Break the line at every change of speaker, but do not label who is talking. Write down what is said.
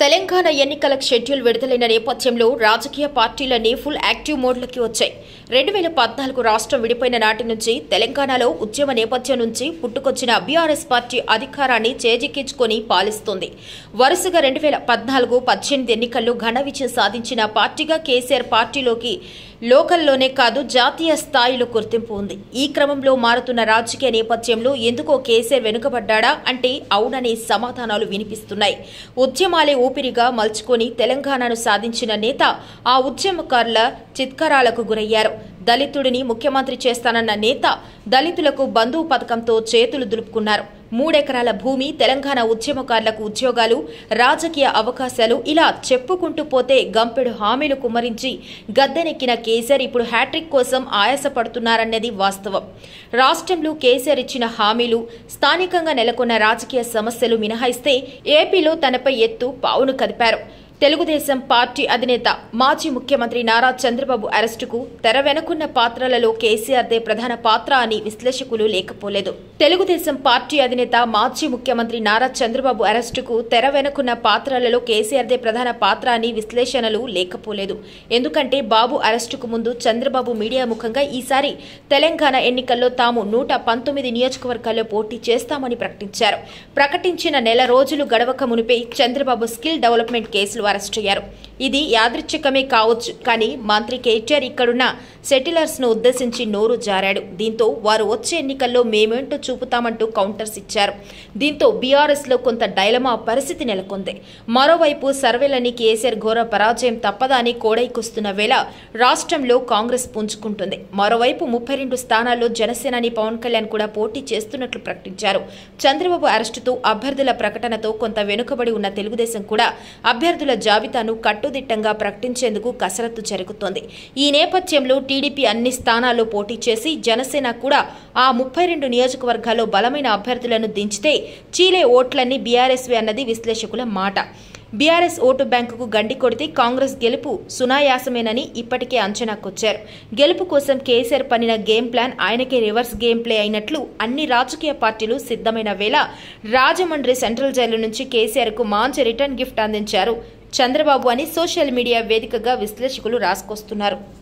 తెలంగాణ ఎన్నికల షెడ్యూల్ విడుదలైన నేపథ్యంలో రాజకీయ పార్టీలన్నీ ఫుల్ యాక్టివ్ మోడ్లోకి వచ్చాయి రెండు వేల పద్నాలుగు రాష్ట్రం విడిపోయిన నాటి నుంచి తెలంగాణలో ఉద్యమ నేపథ్యం నుంచి పుట్టుకొచ్చిన బీఆర్ఎస్ పార్టీ అధికారాన్ని చేజిక్కించుకొని పాలిస్తోంది వరుసగా రెండు వేల పద్నాలుగు పద్దెనిమిది ఎన్నికల్లో ఘన విజయం సాధించిన పార్టీగా కేసీఆర్ పార్టీలోకి లోకల్లోనే కాదు జాతీయ స్థాయిలో గుర్తింపు ఉంది ఈ క్రమంలో మారుతున్న రాజకీయ నేపథ్యంలో ఎందుకో కేసీఆర్ వెనుకబడ్డా అంటే అవుననే సమాధానాలు వినిపిస్తున్నాయి ఉద్యమాలే ఊపిరిగా మలుచుకొని తెలంగాణను సాధించిన నేత ఆ ఉద్యమకారుల చిత్కారాలకు గురయ్యారు దళితుడిని ముఖ్యమంత్రి చేస్తానన్న నేత దళితులకు బంధువు పథకంతో చేతులు దులుపుకున్నారు మూడెకరాల భూమి తెలంగాణ ఉద్యమకారులకు ఉద్యోగాలు రాజకీయ అవకాశాలు ఇలా చెప్పుకుంటూ పోతే గంపెడు హామీలు కుమ్మరించి గద్దెనెక్కిన కేసీఆర్ ఇప్పుడు హ్యాట్రిక్ కోసం ఆయాసపడుతున్నారన్నది వాస్తవం రాష్ట్రంలో కేసీఆర్ ఇచ్చిన హామీలు స్థానికంగా నెలకొన్న రాజకీయ సమస్యలు మినహాయిస్తే ఏపీలో తనపై ఎత్తు పావును కదిపారు తెలుగుదేశం పార్టీ అధినేత మాజీ ముఖ్యమంత్రి నారా చంద్రబాబు అరెస్టుకు తెర వెనుకున్న పాత్రలలో కేసీఆర్దే ప్రధాన పాత్ర అని విశ్లేషకులు లేకపోలేదు తెలుగుదేశం పార్టీ అధినేత మాజీ ముఖ్యమంత్రి నారా చంద్రబాబు అరెస్టుకు తెర వెనుకున్న పాత్రలలో కేసీఆర్దే ప్రధాన పాత్ర అని విశ్లేషణలు లేకపోలేదు ఎందుకంటే బాబు అరెస్టుకు ముందు చంద్రబాబు మీడియా ముఖంగా ఈసారి తెలంగాణ ఎన్నికల్లో తాము నూట పంతొమ్మిది నియోజకవర్గాల్లో పోటీ చేస్తామని ప్రకటించారు ప్రకటించిన నెల రోజులు గడవక మునిపే చంద్రబాబు స్కిల్ డెవలప్మెంట్ కేసులు అరెస్ట్ అయ్యారు ఇది యాదృచ్ఛికమే కావచ్చు కానీ మంత్రి కేటీఆర్ ఇక్కడున్న సెటిలర్స్ ను ఉద్దేశించి నోరు జారాడు దీంతో వారు వచ్చే ఎన్నికల్లో మేమేంటో చూపుతామంటూ కౌంటర్స్ ఇచ్చారు దీంతో బీఆర్ఎస్ లో కొంత డైలమా పరిస్థితి నెలకొంది మరోవైపు సర్వేలని కేసీఆర్ ఘోర పరాజయం తప్పదా అని కోడైకొస్తున్న వేళ రాష్ట్రంలో కాంగ్రెస్ పుంజుకుంటుంది మరోవైపు ముప్పై రెండు స్థానాల్లో జనసేనాని పవన్ కళ్యాణ్ కూడా పోటీ చేస్తున్నట్లు ప్రకటించారు చంద్రబాబు అరెస్టుతో అభ్యర్థుల ప్రకటనతో కొంత వెనుకబడి ఉన్న తెలుగుదేశం కూడా అభ్యర్థుల జాబితాను కట్టుదిట్టంగా ప్రకటించేందుకు కసరత్తు జరుగుతోంది ఈ నేపథ్యంలో టీడీపీ అన్ని స్థానాల్లో పోటీ చేసి జనసేన కూడా ఆ ముప్పై రెండు నియోజకవర్గాల్లో బలమైన అభ్యర్థులను దించితే చీలే ఓట్లన్నీ బీఆర్ఎస్వే అన్నది విశ్లేషకుల మాట బీఆర్ఎస్ ఓటు బ్యాంకుకు గండి కొడితే కాంగ్రెస్ గెలుపు సునాయాసమేనని ఇప్పటికే అంచనాకొచ్చారు గెలుపు కోసం కేసీఆర్ పనిన గేమ్ ప్లాన్ ఆయనకే రివర్స్ గేమ్ ప్లే అయినట్లు అన్ని రాజకీయ పార్టీలు సిద్ధమైన వేళ రాజమండ్రి సెంట్రల్ జైలు నుంచి కేసీఆర్ కు మంచి రిటర్న్ గిఫ్ట్ అందించారు చంద్రబాబు అని సోషల్ మీడియా వేదికగా విశ్లేషకులు రాసుకొస్తున్నారు